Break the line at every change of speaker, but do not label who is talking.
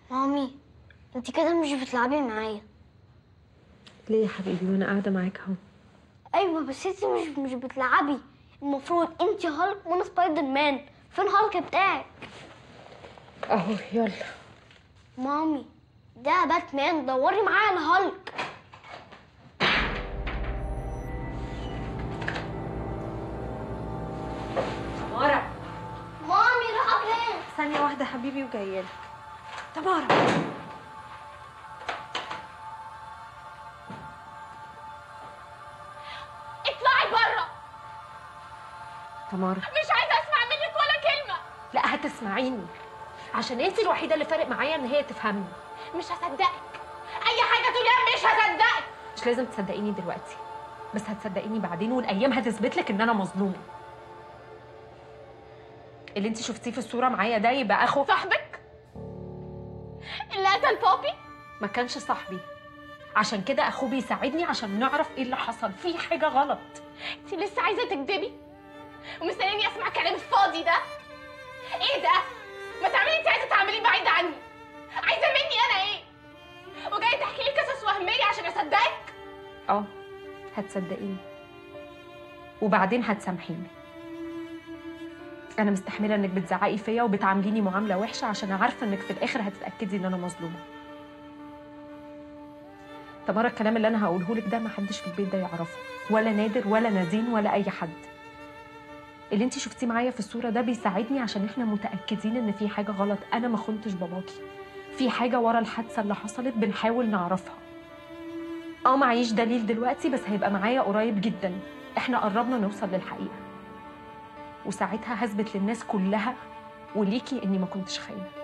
مامي انت كده مش بتلعبي معايا
ليه يا حبيبي وانا قاعده معاك اهو
ايوه بس انت مش مش بتلعبي المفروض انت هالك وانا سبايدر مان فين هالك بتاعك
اهو يلا
مامي ده باتمان دوري معايا على هالك
تمارا
مامي راح فين
ثانيه واحده حبيبي وجايه لك تمارا
اطلعي بره
تمارا
مش عايزه اسمع منك ولا كلمه
لا هتسمعيني عشان انت الوحيده اللي فارق معايا ان هي تفهمني
مش هصدقك اي حاجه تقوليها مش هصدقك
مش لازم تصدقيني دلوقتي بس هتصدقيني بعدين والايام هتثبت لك ان انا مظلومه اللي انت شفتيه في الصوره معايا ده يبقى اخو
صاحبك اللي قتل بابي
ما كانش صاحبي عشان كده اخوه بيساعدني عشان نعرف ايه اللي حصل في حاجه غلط
انت لسه عايزه تكدبي ومستنيني اسمع كلام الفاضي ده ايه ده ما تعملي انت عايزه تعمليه بعيد عني عايزه مني انا ايه وجايه تحكي لي قصص وهميه عشان اصدقك
اه هتصدقيني وبعدين هتسامحيني انا مستحمله انك بتزعقي فيا وبتعامليني معامله وحشه عشان عارفه انك في الاخر هتتاكدي ان انا مظلومه تمارا الكلام اللي انا هقوله لك ده ما حدش في البيت ده يعرفه ولا نادر ولا نادين ولا اي حد اللي انت شفتيه معايا في الصوره ده بيساعدني عشان احنا متاكدين ان في حاجه غلط انا ما خنتش باباكي في حاجه ورا الحادثه اللي حصلت بنحاول نعرفها اه معيش دليل دلوقتي بس هيبقى معايا قريب جدا احنا قربنا نوصل للحقيقه وساعتها هثبت للناس كلها وليكي اني ما كنتش خاينه